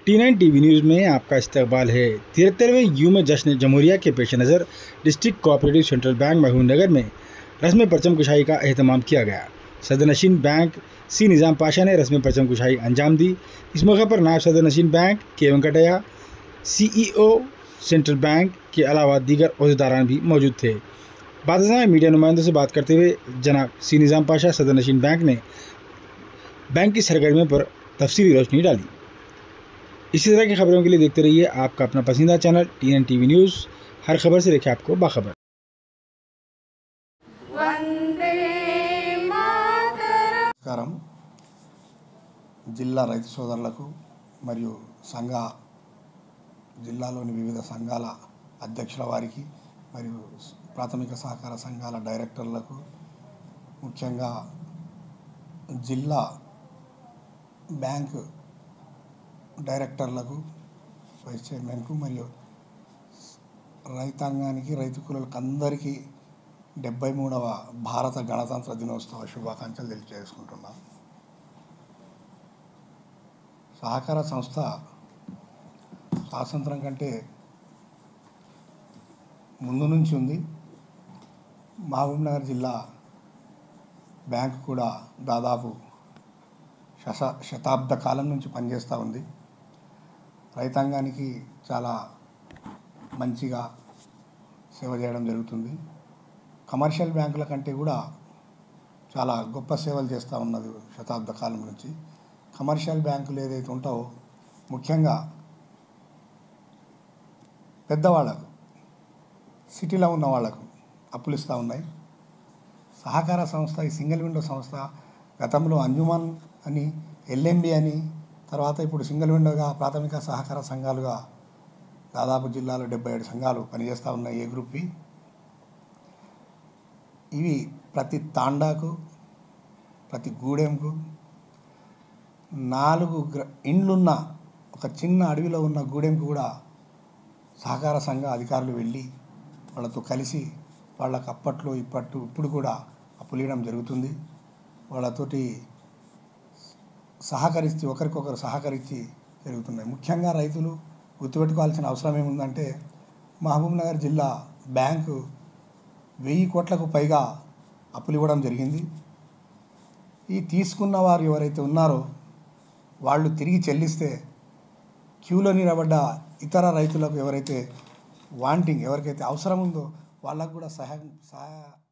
T nine T V news में आपका इस्तकबाल है तिहत्तरवें यूम जश्न जमहूरिया के पेश नज़र district cooperative central bank Mahbubnagar में रस्म परचम कुशाई का अहतमाम किया गया सदर नशीन बैंक सी निज़ाम पाशा ने रस्म परचम कुशाई अंजाम दी इस मौके पर नायब सदर नशीन बैंक के वेंकटैया सीईओ सेंट्रल बैंक के अलावा दीगर अहदेदारान भी मौजूद थे बाद में मीडिया नुमाइंदों से बात करते हुए जनाब सी निज़ाम पाशा सदर नशीन बैंक ने बैंक की सरगर्मियों पर तफसीली रोशनी डाली इसी तरह की खबरों के लिए देखते रहिए आपका अपना पसंदीदा channel T N T V news हर खबर से रखे आपको बाखबर वन्दे मातरम् నమస్కారం జిల్లా రైతు సోదరులకు మరియు సంఘ జిల్లాలోని వివిధ సంఘాల అధ్యక్షుల వారికి మరియు ప్రాథమిక సహకార సంఘాల డైరెక్టర్లకు ముఖ్యంగా జిల్లా బ్యాంక్ డైరెక్టర్లకు వైస్ చైర్మన్కు మరియు రైతాంగానికి రైతు కూలీలకు అందరికీ డెబ్బై మూడవ భారత గణతంత్ర దినోత్సవ శుభాకాంక్షలు తెలియజేసుకుంటున్నాం సహకార సంస్థ స్వాతంత్రం కంటే ముందు నుంచి ఉంది మహబూబ్నగర్ జిల్లా బ్యాంక్ కూడా దాదాపు శశ శతాబ్ద కాలం నుంచి పనిచేస్తూ ఉంది రైతాంగానికి చాలా మంచిగా సేవ చేయడం జరుగుతుంది కమర్షియల్ బ్యాంకుల కంటే కూడా చాలా గొప్ప సేవలు చేస్తూ ఉన్నది శతాబ్ద కాలం నుంచి కమర్షియల్ బ్యాంకులు ఏదైతే ఉంటావో ముఖ్యంగా పెద్దవాళ్ళకు సిటీలో ఉన్న వాళ్ళకు అప్పులు ఇస్తూ ఉన్నాయి సహకార సంస్థ ఈ సింగిల్ విండో సంస్థ గతంలో అంజుమన్ అని ఎల్ఎంబి అని తర్వాత ఇప్పుడు సింగిల్ విండోగా ప్రాథమిక సహకార సంఘాలుగా దాదాపు జిల్లాలో డెబ్బై ఏడు సంఘాలు పనిచేస్తూ ఉన్నాయి ఏ గ్రూప్వి ఇవి ప్రతి తాండాకు ప్రతి గూడెంకు నాలుగు గ్ర ఇండ్లున్న ఒక చిన్న అడవిలో ఉన్న గూడెంకు కూడా సహకార సంఘ అధికారులు వెళ్ళి వాళ్ళతో కలిసి వాళ్ళకు అప్పట్లో ఇప్పట్లో ఇప్పుడు కూడా అప్పులు ఇవ్వడం జరుగుతుంది వాళ్ళతోటి సహకరించి ఒకరికొకరు సహకరించి జరుగుతున్నాయి ముఖ్యంగా రైతులు గుర్తుపెట్టుకోవాల్సిన అవసరం ఏముందంటే మహబూబ్నగర్ జిల్లా బ్యాంకు వెయ్యి కోట్లకు పైగా అప్పులు ఇవ్వడం జరిగింది ఈ తీసుకున్న వారు ఎవరైతే ఉన్నారో వాళ్ళు తిరిగి చెల్లిస్తే క్యూలో నిలబడ్డ ఇతర రైతులకు ఎవరైతే వాంటింగ్ ఎవరికైతే అవసరం ఉందో వాళ్ళకు కూడా సహాయం సహాయ